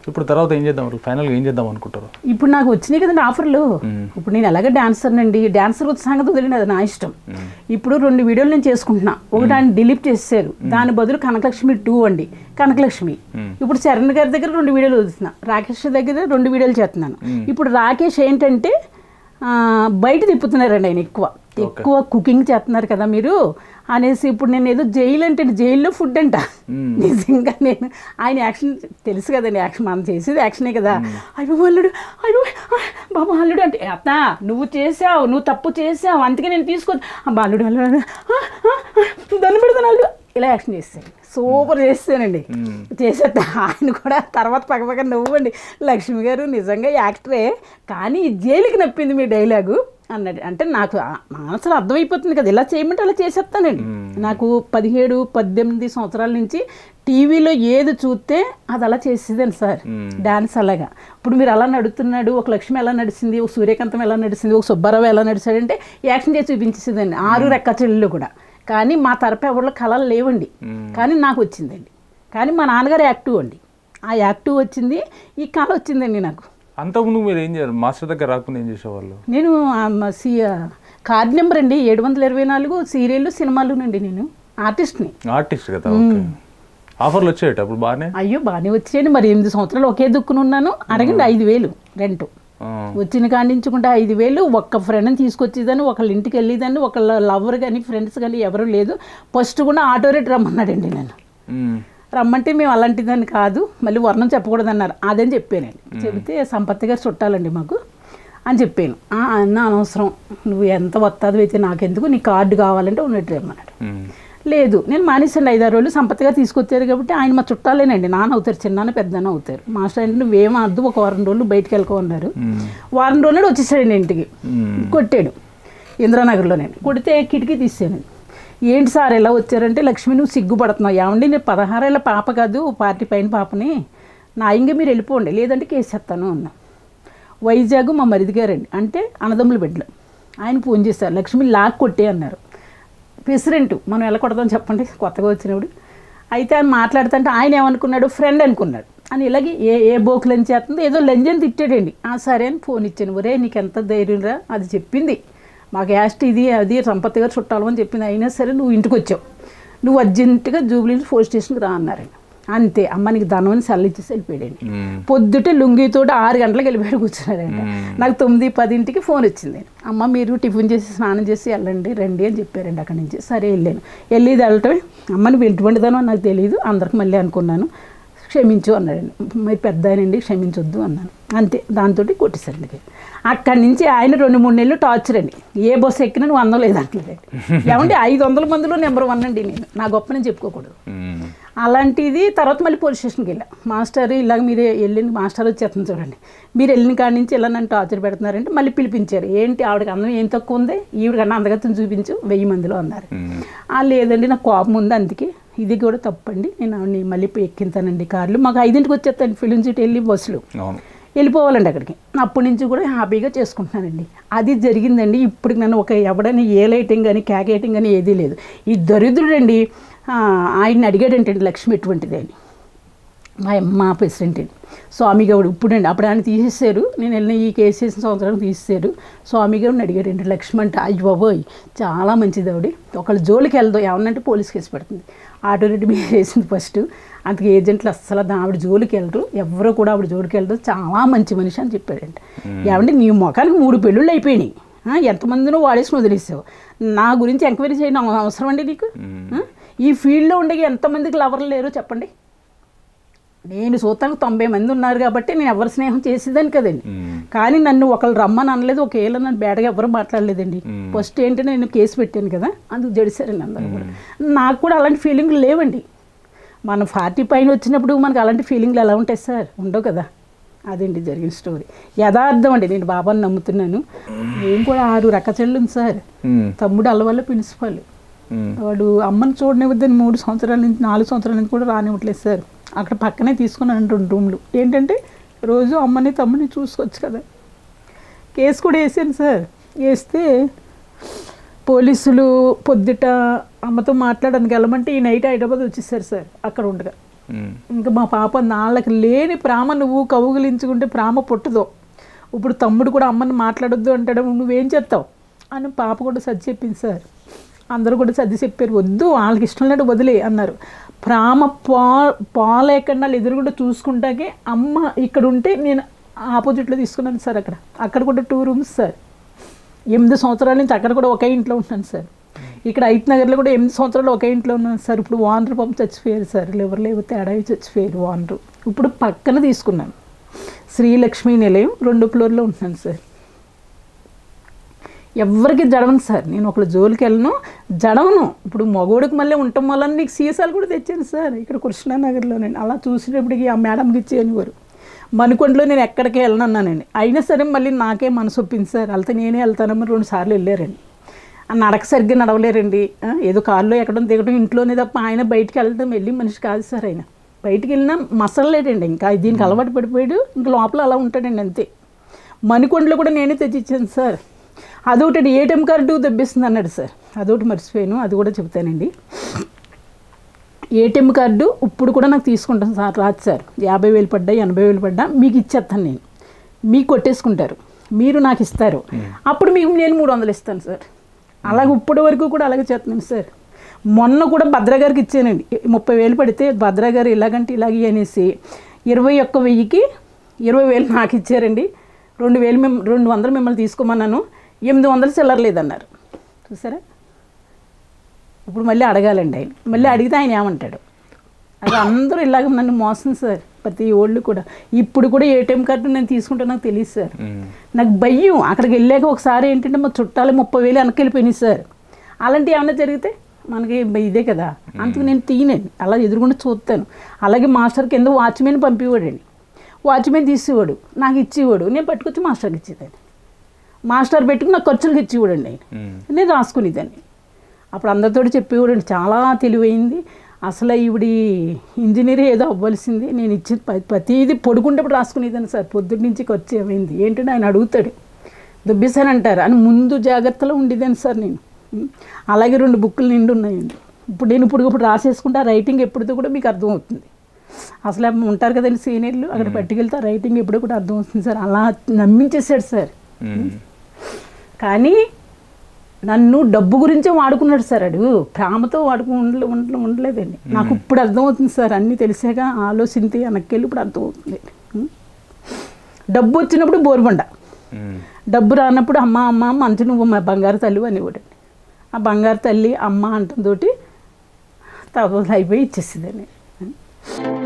ఇప్పుడు తర్వాత ఏం చేద్దాం ఫైనల్గా ఏం చేద్దాం అనుకుంటారు ఇప్పుడు నాకు వచ్చినాయి కదండి ఆఫర్లు ఇప్పుడు నేను ఎలాగ డాన్సర్ అండి డాన్సర్ వచ్చే సంగతి వదిలింది అది నా ఇష్టం ఇప్పుడు రెండు వీడియోలు నేను చేసుకుంటున్నా ఒకటి ఆయన డిలీట్ చేశారు దాని బదులు కనకలక్ష్మి టూ అండి కనకలక్ష్మి ఇప్పుడు చరణ్ గారి దగ్గర రెండు వీడియోలు వదులుతున్నా రాకేష్ దగ్గర రెండు వీడియోలు చేస్తున్నాను ఇప్పుడు రాకేష్ ఏంటంటే ఆ, బయట తిప్పుతున్నారండి ఆయన ఎక్కువ ఎక్కువ కుకింగ్ చేస్తున్నారు కదా మీరు అనేసి ఇప్పుడు నేను ఏదో జైలు అంటే జైల్లో ఫుడ్ అంట నిజంగా నేను ఆయన యాక్షన్ తెలుసు కదండి యాక్షన్ మనం చేసేది యాక్షనే కదా అయ్యో అల్లుడు అయ్యో బాబా అల్లుడు అంటే అత్త నువ్వు చేసావు నువ్వు తప్పు చేసావు అందుకే నేను తీసుకో అల్లుడు అల్లుడు దాన్ని పెడతాను అల్లుడు ఇలా యాక్షన్ చేస్తాను సూపర్ చేస్తానండి చేసేస్తా ఆయన కూడా తర్వాత పక్కపక్క నవ్వండి లక్ష్మి గారు నిజంగా యాక్టరే కానీ ఈ జైలుకి నప్పింది మీ డైలాగు అన్నాడు అంటే నాకు ఆ మనసులో అర్థమైపోతుంది కదా ఇలా చేయమంటే అలా చేసేస్తానండి నాకు పదిహేడు పద్దెనిమిది సంవత్సరాల నుంచి టీవీలో ఏది చూస్తే అది అలా చేసేదండి సార్ డాన్స్ అలాగా ఇప్పుడు మీరు అలా నడుస్తున్నాడు ఒక లక్ష్మి ఎలా నడిచింది ఒక సూర్యకాంతం ఎలా నడిచింది ఒక సుబ్బారావు ఎలా నడిచాడంటే యాక్షన్ చేసి చూపించేసేదండి ఆరు రెక్క చెల్లెళ్ళు కూడా కానీ మా తరపు ఎవరిలో కళలు లేవండి కానీ నాకు వచ్చిందండి కానీ మా నాన్నగారు యాక్టివ్ అండి ఆ యాక్టివ్ వచ్చింది ఈ కళ వచ్చిందండి నాకు అంతకుముందు మీరు ఏం చేయాలి మాస్టర్ దగ్గర రాకుండా ఏం చేసేవాళ్ళు నేను ఆ మ- సి కార్డ్ నెంబర్ అండి ఏడు వందల ఇరవై నాలుగు సీరియళ్ళు సినిమాలునండి నేను ఆర్టిస్ట్ని ఆర్టిస్ట్ కదా ఓకే ఆఫర్లు వచ్చాయట అప్పుడు బాగానే అయ్యో బాగానే వచ్చేయండి మరి ఎనిమిది సంవత్సరాలు ఒకే దుక్కునున్నాను అడగండి ఐదు వేలు రెంట్ ఆ, వచ్చిన కాడించుకుంటే ఐదు వేలు ఒక్క ఫ్రెండ్ని తీసుకొచ్చేదాన్ని ఒకళ్ళ ఇంటికి వెళ్ళేదాన్ని ఒకళ్ళ లవర్ కానీ ఫ్రెండ్స్ కానీ ఎవరు లేదు ఫస్ట్ కూడా ఆటో రేట్ రమ్మన్నాడండి నేను ఉమ్, రమ్మంటే మేము అలాంటిదని కాదు మళ్ళీ వర్ణం చెప్పకూడదు అన్నారు అదని చెప్పానండి చెబితే సంపత్తి గారు చుట్టాలండి మాకు అని చెప్పాను "ఆ, అన్న అనవసరం నువ్వు ఎంత వస్తాదో అయితే నాకెందుకు నీ కార్డు కావాలంటే ఉన్నట్టు రమ్మన్నాడు ఉమ్, లేదు నేను మానేసాను ఐదారు రోజులు సంపత్తిగా తీసుకొచ్చారు కాబట్టి ఆయన మా చుట్టాలేనండి నాన్న అవుతారు చిన్నాన్న పెద్దన్న అవుతారు మాస్టర్ అంటే నువ్వేం అద్దు ఒక వారం రోజులు బయటికి వెళ్ళకో అన్నారు ఉమ్, వారం రోజులు వచ్చేసాడండి ఇంటికి ఉమ్, కొట్టాడు ఇంద్రానగర్లోనే కొడితే కిటికీ తీసాను ఏంటి సార్ ఎలా వచ్చారంటే లక్ష్మి నువ్వు సిగ్గుపడుతున్నావు ఏమండి నేను పదహారేళ్ళ పాప కాదు పార్టీ పైన పాపని నా ఇంక మీరు వెళ్ళిపోండి లేదంటే కేసేస్తాను అన్నా వైజాగ్ మా మరిది గారండి అంటే అన్నదమ్ముల బిడ్డలు ఆయన ఫోన్ చేశారు లక్ష్మి లాక్ కొట్టే అన్నారు ప్రెసిడెంట్ మనం ఎలా కొడదాం చెప్పండి కొత్తగా వచ్చినప్పుడు అయితే ఆయన మాట్లాడుతుంటే ఆయన ఏమనుకున్నాడు ఫ్రెండ్ అనుకున్నాడు అని ఇలాగే ఏ ఏ బోకు లంచ్ చేస్తుందో ఏదో లంచ్ అని తిట్టాడండి ఆ సరే అని ఫోన్ ఇచ్చాను ఒరే నీకు ఎంత ధైర్యం రా అది చెప్పింది మాకు యాస్ట్ ఇది అది సంపత్తి గారు చుట్టాలు అని చెప్పింది అయినా సరే నువ్వు ఇంటికి వచ్చావు నువ్వు అర్జెంటుగా జూబ్లీ పోలీస్ స్టేషన్కి రా అన్నారండి అంతే అమ్మ నీకు ధనం అని సెల్ ఇచ్చేసి వెళ్ళిపోయాడండి ఉమ్, పొద్దుటే లుంగితోటి ఆరు గంటలకు వెళ్ళిపోయాడు కూర్చున్నారంట నాకు తొమ్మిది పదింటికి ఫోన్ వచ్చింది అమ్మ మీరు టిఫిన్ చేసి స్నానం చేసి వెళ్ళండి రండి అని చెప్పారండి అక్కడి నుంచి సరే వెళ్ళాను వెళ్ళేది వెళ్ళటమే అమ్మ నువ్వు ఎటువంటిదనో నాకు తెలియదు అందరికి మళ్ళీ అనుకున్నాను క్షమించు అన్నాడండి మరి పెద్ద ఆయనండి క్షమించొద్దు అన్నాను అంతే దాంతో కొట్టేశారండి అక్కడి నుంచి ఆయన రెండు మూడు నెలలు టార్చర్ అండి ఏ బస్సు ఎక్కినా నువ్వు అందం లేదంటలేదండి ఏమంటే ఐదు వందల మందిలో నెంబర్ వన్ అండి నేను నా గొప్ప నేను చెప్పుకోకూడదు ఉమ్, అలాంటిది తర్వాత మళ్ళీ పోలీస్ స్టేషన్కి వెళ్ళా మాస్టర్ ఇలాగ మీరు వెళ్ళిన మాస్టర్ వచ్చేస్తుంది చూడండి మీరు వెళ్ళిన కాడి నుంచి ఇలా నన్ను టార్చర్ పెడుతున్నారంటే మళ్ళీ పిలిపించారు ఏంటి ఆవిడకి అందం ఏం తక్కువ ఉంది ఈవిడకన్నా అందగత్తం చూపించు వెయ్యి మందిలో అన్నారు ఉమ్, ఆ లేదండి నాకు కోపం ఉంది అందుకే ఇది కూడా తప్పండి నేను ఆవిడని మళ్ళీ పోయి ఎక్కింతానండి కార్లు మాకు ఐదింటికి వచ్చేస్తాను ఫిలిం సిటీ వెళ్ళి బస్సులు అవును వెళ్ళిపోవాలండి అక్కడికి అప్పటి నుంచి కూడా హ్యాపీగా చేసుకుంటున్నానండి అది జరిగిందండి ఇప్పుడు నన్ను ఒక ఎవడని ఏ లైటింగ్ కానీ క్యాకేటింగ్ కానీ ఏదీ లేదు ఈ దరిద్రుడండి ఆ, ఆయన్ని అడిగాడంటండి లక్ష్మి ఎటువంటిది అని మా మా ప్రెసిడెంట్ అండి స్వామి గౌడ్ ఇప్పుడండి అప్పుడు ఆయన తీసేశారు నేను వెళ్ళిన ఈ కేసు చేసిన సంవత్సరం తీసేశారు స్వామి గౌడ్ని అడిగాడండి లక్ష్మి అంటే అయ్యి బాబోయ్ చాలా మంచిది ఆవిడ ఒకళ్ళ జోలికి వెళ్దాం ఏమన్నంటే పోలీస్ కేసు పెడుతుంది ఆటో రెడ్డి మీద వేసింది ఫస్ట్ అందుకే ఏజెంట్లు అస్సలు దా- ఆవిడ జోలికి వెళ్ళరు ఎవరు కూడా ఆవిడ జోలికి వెళ్ళరు చాలా మంచి మనిషి అని చెప్పాడంట ఏమంటే నీ మొఖానికి మూడు పెళ్ళిళ్ళు అయిపోయినాయి ఆ, ఎంతమందినో వాడేసుకుని వదిలేసావు నా గురించి ఎంక్వైరీ చేయడం అవసరం అండి నీకు ఆ? ఈ ఫీల్డ్లో ఉండే ఎంతమందికి లవర్లు లేరు చెప్పండి నేను చూస్తానికి తొంభై మంది ఉన్నారు కాబట్టి నేను ఎవరి స్నేహం చేసేదాన్ని కదండి ఉమ్, కానీ నన్ను ఒకళ్ళు రమ్మని అనలేదు ఒక ఏళ్ళ నన్ను బేడగా ఎవరు మాట్లాడలేదండి ఫస్ట్ ఏంటంటే నేను కేసు పెట్టాను కదా అందుకు జడిసారండి అందరూ కూడా నాకు కూడా అలాంటి ఫీలింగ్లు లేవండి మన ఫార్టీ పైన వచ్చినప్పుడు మనకు అలాంటి ఫీలింగ్లు ఎలా ఉంటాయి సార్ ఉండవు కదా అదండి జరిగిన స్టోరీ యథార్థం అండి నేను బాబాని నమ్ముతున్నాను నేను కూడా ఆరు రకచెల్లు ఉంది సార్ ఉమ్, తమ్ముడు అల్లవల్ల ప్రిన్సిపల్ ఉమ్, వాడు అమ్మని చూడనివ్వద్దని మూడు సంవత్సరాల నుంచి నాలుగు సంవత్సరాల నుంచి కూడా రానివ్వట్లేదు సార్ అక్కడ పక్కనే తీసుకున్నాను రెండు రూమ్లు ఏంటంటే రోజు అమ్మని తమ్ముని చూసుకోవచ్చు కదా కేసు కూడా వేసాను సార్ వేస్తే పోలీసులు పొద్దుట అమ్మతో మాట్లాడడానికి వెళ్ళమంటే ఈ నైట్ హైదరాబాద్ వచ్చేసారు సార్ అక్కడ ఉండగా ఉమ్. ఇంకా మా పాప నాళ్ళకి లేని ప్రేమ నువ్వు కౌగిలించుకుంటే ప్రేమ పుట్టదు ఇప్పుడు తమ్ముడు కూడా అమ్మని మాట్లాడొద్దు అంటాడు నువ్వేం చేస్తావు అని పాప కూడా సర్ది చెప్పింది సార్ అందరూ కూడా సర్ది చెప్పారు వద్దు వాళ్ళకి ఇష్టం లేడు వదిలే అన్నారు ప్రేమ పా పాలేకుండా వాళ్ళు ఎదురుగుండా చూసుకుంటాకే అమ్మ ఇక్కడ ఉంటే నేను ఆపోజిట్లో తీసుకున్నాను సార్ అక్కడ అక్కడ కూడా టూ రూమ్స్ సార్ ఎనిమిది సంవత్సరాల నుంచి అక్కడ కూడా ఒకే ఇంట్లో ఉన్నాను సార్ ఇక్కడ ఐత్ నగర్లో కూడా ఎనిమిది సంవత్సరాలు ఒకే ఇంట్లో ఉన్నాను సార్ ఇప్పుడు వానర్ పంపు చచ్చిపోయారు సార్ ఎవరు లేవు తేడా అయి చచ్చిపోయారు వానరు ఇప్పుడు పక్కన తీసుకున్నాను శ్రీలక్ష్మి నిలయం రెండు ఫ్లోర్లో ఉంటున్నాను సార్ ఎవరికి జడవను సార్ నేను ఒకళ్ళ జోలికి వెళ్ళను జడవను ఇప్పుడు మగోడికి మళ్ళీ ఉండటం వల్ల నీకు సీసాలు కూడా తెచ్చాను సార్ ఇక్కడ కృష్ణానగర్లో నేను అలా చూసినప్పటికి ఆ మేడంకి ఇచ్చేయనివారు మణికొండలో నేను ఎక్కడికి వెళ్ళను అన్నానండి అయినా సరే మళ్ళీ నాకే మనసు ఒప్పింది సార్ వెళ్తే నేనే వెళ్తానమ్మని రెండు సార్లు వెళ్ళారండి ఆ నడక సరిగ్గా నడవలేరండి ఆ, ఏదో కారులో ఎక్కడం దిగడం ఇంట్లోనే తప్ప ఆయన బయటికి వెళ్ళడం వెళ్ళి మనిషి కాదు సార్ ఆయన బయటికి వెళ్ళినా మసలలేడండి ఇంకా దీనికి అలవాటు పడిపోయాడు ఇంకా లోపల అలా ఉంటాడండి అంతే మణికొండలో కూడా నేనే తెచ్చిచ్చాను సార్ అదొకటి ఏటీఎం కార్డు దెబ్బిస్తుంది అన్నాడు సార్ అదొకటి మర్చిపోయాను అది కూడా చెప్తానండి ఏటీఎం కార్డు ఇప్పుడు కూడా నాకు తీసుకుంటాను సార్ రాదు సార్ యాభై వేలు పడ్డా ఎనభై వేలు పడ్డా మీకు ఇచ్చేస్తాను నేను మీకు కొట్టేసుకుంటారు మీరు నాకు ఇస్తారు అప్పుడు మీకు నేను మూడు వందలు ఇస్తాను సార్ అలాగే ఇప్పటి వరకు కూడా అలాగే చేస్తున్నాను సార్ మొన్న కూడా భద్ర గారికి ఇచ్చానండి ముప్పై వేలు పడితే భద్ర గారు ఇలాగంటే ఇలాగే అనేసి ఇరవై ఒక్క వెయ్యికి ఇరవై వేలు నాకు ఇచ్చారండి రెండు వేలు మిమ్ రెండు వందలు మిమ్మల్ని తీసుకోమన్నాను ఎనిమిది వందలు చిల్లర లేదన్నారు చూసారా ఇప్పుడు మళ్ళీ అడగాలండి ఆయన మళ్ళీ అడిగితే ఆయన ఏమంటాడు అది అందరూ ఇలాగ నన్ను మోసం సార్ ప్రతి ఓళ్ళు కూడా ఇప్పుడు కూడా ఏటీఎం కార్డు నేను తీసుకుంటా నాకు తెలియదు సార్ ఉమ్. నాకు భయం అక్కడికి వెళ్ళాక ఒకసారి ఏంటంటే మా చుట్టాలు ముప్పై వేలు వెనక్కి వెళ్ళిపోయినాయి సార్ అలాంటివి ఏమైనా జరిగితే మనకి ఇదే కదా అందుకు నేను తీయనండి అలా ఎదురుకుండా చూస్తాను అలాగే మాస్టర్ కింద వాచ్మెన్ పంపేవాడండి వాచ్మెన్ తీసేవాడు నాకు ఇచ్చేవాడు నేను పట్టుకొచ్చి మాస్టర్కి ఇచ్చేదాన్ని మాస్టర్ పెట్టుకుని నాకు ఖర్చులకు ఇచ్చేవాడండి ఆయన ఉమ్. నేను రాసుకునేదాన్ని అప్పుడు అందరితో చెప్పేవాడండి చాలా తెలివైంది అసలు ఈవిడి ఇంజనీర్ ఏదో అవ్వాల్సింది నేను ఇచ్చి ప- ప్రతిదీ పడుకుంటప్పుడు రాసుకునేదాన్ని సార్ పొద్దున్న నుంచి ఖర్చు ఏమైంది ఏంటంటే ఆయన అడుగుతాడు దుబ్బేశానంటారు అని ముందు జాగ్రత్తలో ఉండేదాన్ని సార్ నేను ఉం. అలాగే రెండు బుక్కులు నిండి ఉన్నాయండి ఇప్పుడు నేను ఇప్పుడు ఇప్పుడు రాసేసుకుంటే ఆ రైటింగ్ ఎప్పుడుతో కూడా మీకు అర్థమవుతుంది అసలు ఏమో ఉంటారు కదండి సీనియర్లు అక్కడ పట్టుకెళ్తే ఆ రైటింగ్ ఎప్పుడో కూడా అర్థమవుతుంది సార్ అలా నమ్మించేశాడు సార్ ఉమ్. కానీ నన్ను డబ్బు గురించే వాడుకున్నాడు సార్ అడు ప్రేమతో వాడుకు ఉండలే ఉండలే ఉండలేదండి నాకు ఇప్పుడు అర్థమవుతుంది సార్ అన్నీ తెలిసాక ఆలోచించి వెనక్కి ఇప్పుడు అర్థమవుతుంది ఉం? డబ్బు వచ్చినప్పుడు బోరుబండ ఉమ్. డబ్బు రానప్పుడు అమ్మ అమ్మ మంచి నువ్వు మా బంగారు తల్లి అనేవాడండి ఆ బంగారు తల్లి అమ్మ అంటంతోటి తప్పదు అయిపోయి ఇచ్చేసిందండి